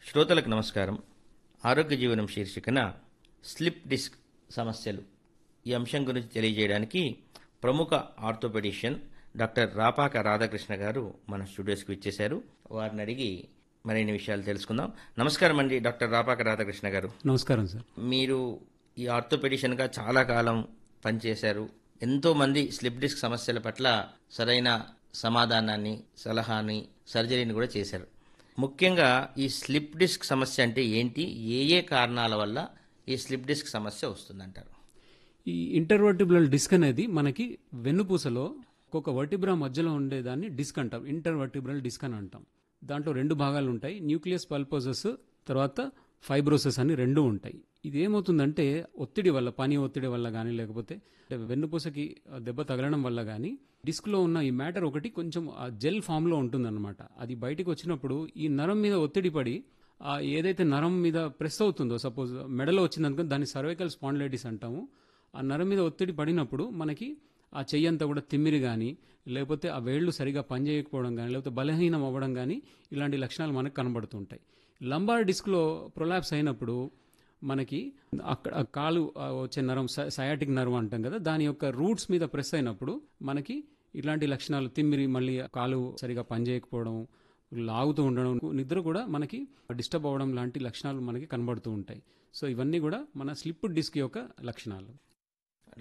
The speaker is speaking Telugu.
శ్రోతలకు నమస్కారం ఆరోగ్య జీవనం శీర్షికన స్లిప్ డిస్క్ సమస్యలు ఈ అంశం గురించి తెలియజేయడానికి ప్రముఖ ఆర్థోపెడిషియన్ డాక్టర్ రాపాక రాధాకృష్ణ గారు మన స్టూడియోస్కి ఇచ్చేశారు వారిని అడిగి మరిన్ని విషయాలు తెలుసుకుందాం నమస్కారం అండి డాక్టర్ రాపాక రాధాకృష్ణ గారు నమస్కారం సార్ మీరు ఈ ఆర్థోపెడిషన్గా చాలా కాలం పనిచేశారు ఎంతో మంది స్లిప్ డిస్క్ సమస్యల పట్ల సరైన సమాధానాన్ని సలహాని సర్జరీని కూడా చేశారు ముఖ్యంగా ఈ స్లిప్ డిస్క్ సమస్య అంటే ఏంటి ఏ ఏ కారణాల వల్ల ఈ స్లిప్ డిస్క్ సమస్య వస్తుందంటారు ఈ ఇంటర్వర్టిబ్రల్ డిస్క్ అనేది మనకి వెన్నుపూసలో ఒక్కొక్క వర్టిబ్రా మధ్యలో ఉండేదాన్ని డిస్క్ అంటాం ఇంటర్వర్టిబ్రల్ డిస్క్ అని అంటాం దాంట్లో రెండు భాగాలు ఉంటాయి న్యూక్లియస్ పల్పోసస్ తర్వాత ఫైబ్రోసెస్ అని రెండు ఉంటాయి ఇది ఏమవుతుందంటే ఒత్తిడి వల్ల పని ఒత్తిడి వల్ల కానీ లేకపోతే అంటే వెన్నుపూసకి ఆ దెబ్బ తగలడం వల్ల కానీ డిస్క్లో ఉన్న ఈ మ్యాటర్ ఒకటి కొంచెం ఆ జెల్ ఫామ్లో ఉంటుందన్నమాట అది బయటికి వచ్చినప్పుడు ఈ నరం మీద ఒత్తిడి పడి ఆ ఏదైతే నరం మీద ప్రెస్ అవుతుందో సపోజ్ మెడలో వచ్చిందనుకో దాన్ని సర్వైకల్ స్పాండిలైటిస్ అంటాము ఆ నరం మీద ఒత్తిడి పడినప్పుడు మనకి ఆ చెయ్యి అంతా కూడా తిమ్మిరి కానీ లేకపోతే ఆ వేళ్ళు సరిగా పనిచేయకపోవడం కానీ లేకపోతే బలహీనం అవ్వడం కానీ ఇలాంటి లక్షణాలు మనకు కనబడుతుంటాయి లంబార్ డిస్క్లో ప్రొలాప్స్ అయినప్పుడు మనకి అక్కడ ఆ కాలు ఆ వచ్చే నరం సయాటిక్ నర్వ్ అంటాం కదా దాని యొక్క రూట్స్ మీద ప్రెస్ అయినప్పుడు మనకి ఇలాంటి లక్షణాలు తిమ్మిరి మళ్ళీ కాలు సరిగా పనిచేయకపోవడం లాగుతూ ఉండడం నిద్ర కూడా మనకి డిస్టర్బ్ అవ్వడం లాంటి లక్షణాలు మనకి కనబడుతూ ఉంటాయి సో ఇవన్నీ కూడా మన స్లిప్ డిస్క్ యొక్క లక్షణాలు